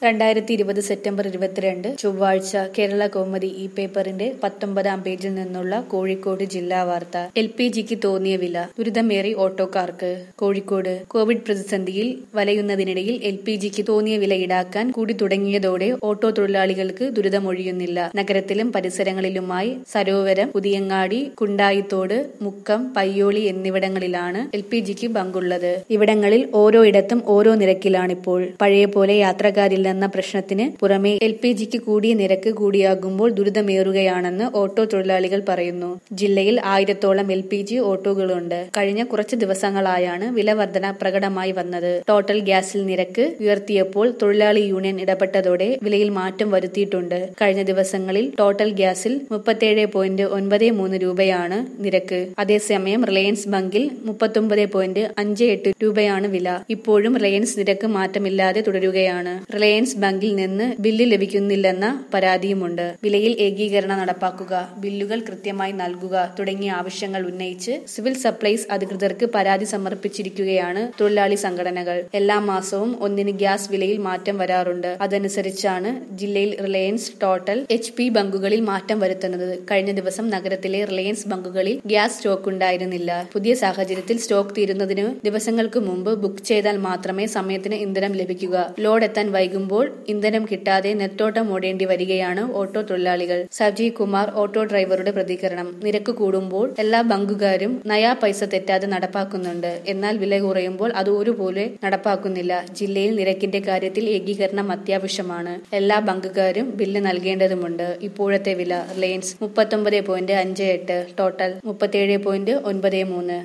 രണ്ടായിരത്തി ഇരുപത് സെപ്റ്റംബർ ഇരുപത്തിരണ്ട് ചൊവ്വാഴ്ച കേരള കൗമുദി ഈ പേപ്പറിന്റെ പത്തൊമ്പതാം പേജിൽ നിന്നുള്ള കോഴിക്കോട് ജില്ലാ വാർത്ത എൽ പി ജിക്ക് തോന്നിയ വില ദുരിതമേറി ഓട്ടോക്കാർക്ക് കോഴിക്കോട് കോവിഡ് പ്രതിസന്ധിയിൽ വലയുന്നതിനിടയിൽ എൽ പി ജിക്ക് തോന്നിയ വില ഈടാക്കാൻ കൂടി തുടങ്ങിയതോടെ ഓട്ടോ തൊഴിലാളികൾക്ക് ദുരിതമൊഴിയുന്നില്ല നഗരത്തിലും പരിസരങ്ങളിലുമായി സരോവരം പുതിയങ്ങാടി കുണ്ടായിത്തോട് മുക്കം പയ്യോളി എന്നിവിടങ്ങളിലാണ് എൽ പി ജിക്ക് ബങ്കുള്ളത് ഇവിടങ്ങളിൽ ഓരോ ഇടത്തും ഓരോ നിരക്കിലാണിപ്പോൾ പഴയ പോലെ യാത്രക്കാരില്ലെന്ന പ്രശ്നത്തിന് പുറമെ എൽ പി ജിക്ക് കൂടിയ നിരക്ക് കൂടിയാകുമ്പോൾ ദുരിതമേറുകയാണെന്ന് ഓട്ടോ തൊഴിലാളികൾ പറയുന്നു ജില്ലയിൽ ആയിരത്തോളം എൽ പി ജി ഓട്ടോകളുണ്ട് കഴിഞ്ഞ കുറച്ച് ദിവസങ്ങളായാണ് വില വർധന പ്രകടമായി വന്നത് ടോട്ടൽ ഗ്യാസിൽ നിരക്ക് ഉയർത്തിയപ്പോൾ തൊഴിലാളി യൂണിയൻ ഇടപെട്ടതോടെ വിലയിൽ മാറ്റം വരുത്തിയിട്ടുണ്ട് കഴിഞ്ഞ ദിവസങ്ങളിൽ ടോട്ടൽ ഗ്യാസിൽ മുപ്പത്തിയേഴ് പോയിന്റ് ഒൻപത് മൂന്ന് രൂപയാണ് നിരക്ക് അതേസമയം റിലയൻസ് ബങ്കിൽ മുപ്പത്തൊമ്പത് പോയിന്റ് അഞ്ച് എട്ട് രൂപയാണ് വില ഇപ്പോഴും റിലയൻസ് നിരക്ക് മാറ്റമില്ലാതെ തുടരുകയാണ് റിലയൻസ് ബാങ്കിൽ നിന്ന് ബില്ല് ലഭിക്കുന്നില്ലെന്ന പരാതിയുമുണ്ട് വിലയിൽ ഏകീകരണം നടപ്പാക്കുക ബില്ലുകൾ കൃത്യമായി നൽകുക തുടങ്ങിയ ആവശ്യങ്ങൾ ഉന്നയിച്ച് സിവിൽ സപ്ലൈസ് അധികൃതർക്ക് പരാതി സമർപ്പിച്ചിരിക്കുകയാണ് തൊഴിലാളി സംഘടനകൾ എല്ലാ മാസവും ഒന്നിന് ഗ്യാസ് വിലയിൽ മാറ്റം വരാറുണ്ട് അതനുസരിച്ചാണ് ജില്ലയിൽ റിലയൻസ് ടോട്ടൽ എച്ച് പി ബങ്കുകളിൽ മാറ്റം വരുത്തുന്നത് കഴിഞ്ഞ ദിവസം നഗരത്തിലെ റിലയൻസ് ബങ്കുകളിൽ ഗ്യാസ് സ്റ്റോക്ക് ഉണ്ടായിരുന്നില്ല പുതിയ സാഹചര്യത്തിൽ സ്റ്റോക്ക് തീരുന്നതിന് ദിവസങ്ങൾക്ക് മുമ്പ് ബുക്ക് ചെയ്താൽ മാത്രമേ സമയത്തിന് ഇന്ധനം ലഭിക്കുക ലോഡ് എത്താൻ വൈകുമ്പോൾ ഇന്ധനം കിട്ടാതെ നെത്തോട്ടം ഓടേണ്ടി വരികയാണ് ഓട്ടോ തൊഴിലാളികൾ സജീവ് കുമാർ ഓട്ടോ ഡ്രൈവറുടെ പ്രതികരണം നിരക്ക് കൂടുമ്പോൾ എല്ലാ ബങ്കുകാരും നയാ പൈസ തെറ്റാതെ നടപ്പാക്കുന്നുണ്ട് എന്നാൽ വില കുറയുമ്പോൾ അത് ഒരുപോലെ നടപ്പാക്കുന്നില്ല ജില്ലയിൽ നിരക്കിന്റെ കാര്യത്തിൽ ഏകീകരണം അത്യാവശ്യമാണ് എല്ലാ ബങ്കുകാരും ബില്ല് നൽകേണ്ടതുണ്ട് ഇപ്പോഴത്തെ വില റിലയൻസ് മുപ്പത്തൊമ്പത് പോയിന്റ് അഞ്ച് എട്ട് ടോട്ടൽ മുപ്പത്തിയേഴ് പോയിന്റ് ഒൻപത് മൂന്ന്